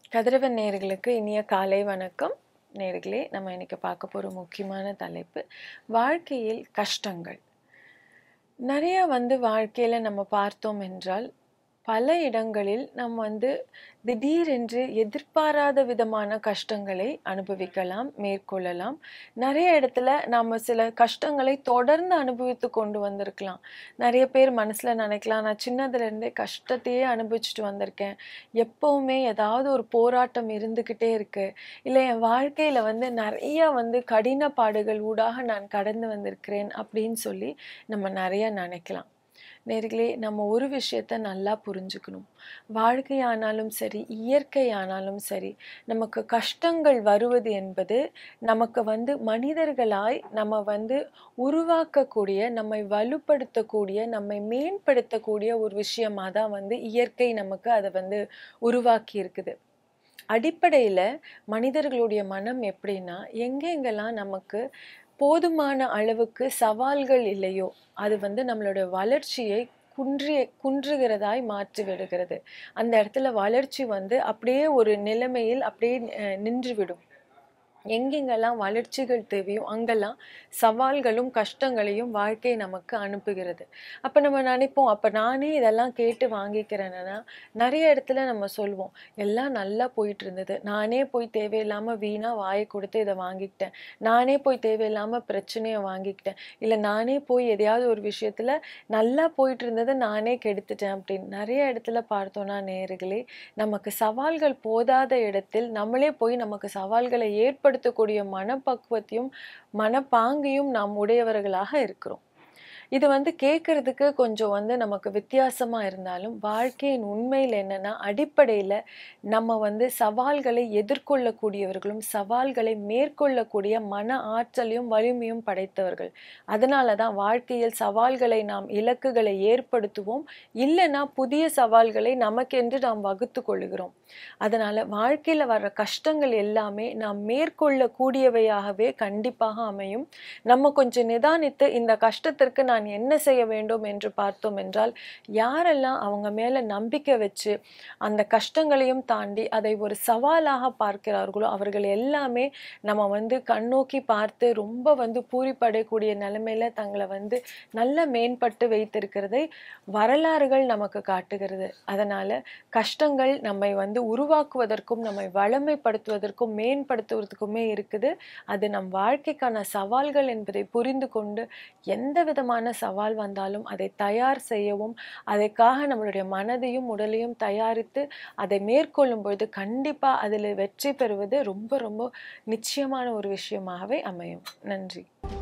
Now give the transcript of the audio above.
கதிரவன் நேயர்களுக்கு இனிய காலை வணக்கம் நேயர்களே நம்ம இன்னைக்கு பார்க்க போகிற முக்கியமான தலைப்பு வாழ்க்கையில் கஷ்டங்கள் நிறைய வந்து வாழ்க்கையில் நம்ம பார்த்தோம் என்றால் பல இடங்களில் நாம் வந்து திடீரென்று எதிர்பாராத விதமான கஷ்டங்களை அனுபவிக்கலாம் மேற்கொள்ளலாம் நிறைய இடத்துல நாம் சில கஷ்டங்களை தொடர்ந்து அனுபவித்து கொண்டு வந்திருக்கலாம் நிறைய பேர் மனசில் நினைக்கலாம் நான் சின்னதுலேருந்தே கஷ்டத்தையே அனுபவிச்சுட்டு வந்திருக்கேன் எப்போவுமே ஏதாவது ஒரு போராட்டம் இருந்துக்கிட்டே இருக்கு இல்லை என் வாழ்க்கையில் வந்து நிறைய வந்து கடின பாடுகள் ஊடாக நான் கடந்து வந்திருக்கிறேன் அப்படின்னு சொல்லி நம்ம நிறைய நினைக்கலாம் நேர்களே நம்ம ஒரு விஷயத்த நல்லா புரிஞ்சுக்கணும் வாழ்க்கையானாலும் சரி இயற்கையானாலும் சரி நமக்கு கஷ்டங்கள் வருவது என்பது நமக்கு வந்து மனிதர்களாய் நம்ம வந்து உருவாக்கக்கூடிய நம்மை வலுப்படுத்தக்கூடிய நம்மை மேம்படுத்தக்கூடிய ஒரு விஷயமாக தான் வந்து இயற்கை நமக்கு அதை வந்து உருவாக்கி இருக்குது அடிப்படையில் மனிதர்களுடைய மனம் எப்படின்னா எங்கெங்கெல்லாம் நமக்கு போதுமான அளவுக்கு சவால்கள் இல்லையோ அது வந்து நம்மளோட வளர்ச்சியை குன்றிய குன்றுகிறதாய் மாற்றி விடுகிறது அந்த இடத்துல வளர்ச்சி வந்து அப்படியே ஒரு நிலைமையில் அப்படியே நின்றுவிடும் எங்கெங்கெல்லாம் வளர்ச்சிகள் தேவையோ அங்கெல்லாம் சவால்களும் கஷ்டங்களையும் வாழ்க்கை நமக்கு அனுப்புகிறது அப்போ நம்ம நினைப்போம் அப்போ நானே இதெல்லாம் கேட்டு வாங்கிக்கிறேன்னா நிறைய இடத்துல நம்ம சொல்லுவோம் எல்லாம் நல்லா போயிட்டு இருந்தது நானே போய் தேவையில்லாமல் வீணாக வாயை கொடுத்து இதை வாங்கிக்கிட்டேன் நானே போய் தேவையில்லாமல் பிரச்சனையை வாங்கிக்கிட்டேன் இல்லை நானே போய் எதையாவது ஒரு விஷயத்தில் நல்லா போயிட்டு இருந்ததை நானே கெடுத்துட்டேன் அப்படின்னு நிறைய இடத்துல பார்த்தோன்னா நேர்களே நமக்கு சவால்கள் போதாத இடத்தில் நம்மளே போய் நமக்கு சவால்களை ஏற்ப ஏற்படுத்தக்கூடிய மனப்பக்குவத்தையும் மனப்பாங்கையும் நாம் உடையவர்களாக இருக்கிறோம் இது வந்து கேட்கறதுக்கு கொஞ்சம் வந்து நமக்கு வித்தியாசமாக இருந்தாலும் வாழ்க்கையின் உண்மையில் என்னென்னா அடிப்படையில் நம்ம வந்து சவால்களை எதிர்கொள்ளக்கூடியவர்களும் சவால்களை மேற்கொள்ளக்கூடிய மன ஆற்றலையும் வலிமையும் படைத்தவர்கள் அதனால தான் வாழ்க்கையில் சவால்களை நாம் இலக்குகளை ஏற்படுத்துவோம் இல்லைன்னா புதிய சவால்களை நமக்கென்று நாம் வகுத்து கொள்கிறோம் அதனால் வாழ்க்கையில் வர்ற கஷ்டங்கள் எல்லாமே நாம் மேற்கொள்ளக்கூடியவையாகவே கண்டிப்பாக அமையும் நம்ம கொஞ்சம் நிதானித்து இந்த கஷ்டத்திற்கு நான் நான் என்ன செய்ய வேண்டும் என்று பார்த்தோம் என்றால் யாரெல்லாம் அவங்க மேலே நம்பிக்கை வச்சு அந்த கஷ்டங்களையும் தாண்டி அதை ஒரு சவாலாக பார்க்கிறார்களோ அவர்கள் எல்லாமே நம்ம வந்து கண்ணோக்கி பார்த்து ரொம்ப வந்து பூரிப்படையக்கூடிய நிலைமையில தங்களை வந்து நல்ல மேம்பட்டு வைத்திருக்கிறதை வரலாறுகள் நமக்கு காட்டுகிறது அதனால கஷ்டங்கள் நம்மை வந்து உருவாக்குவதற்கும் நம்மை வளமைப்படுத்துவதற்கும் மேம்படுத்துவதற்குமே இருக்குது அது நம் வாழ்க்கைக்கான சவால்கள் என்பதை புரிந்து கொண்டு எந்த விதமான சவால் வந்தாலும் அதை தயார் செய்யவும் அதற்காக நம்மளுடைய மனதையும் உடலையும் தயாரித்து அதை மேற்கொள்ளும் பொழுது கண்டிப்பாக அதில் வெற்றி பெறுவது ரொம்ப ரொம்ப நிச்சயமான ஒரு விஷயமாகவே அமையும் நன்றி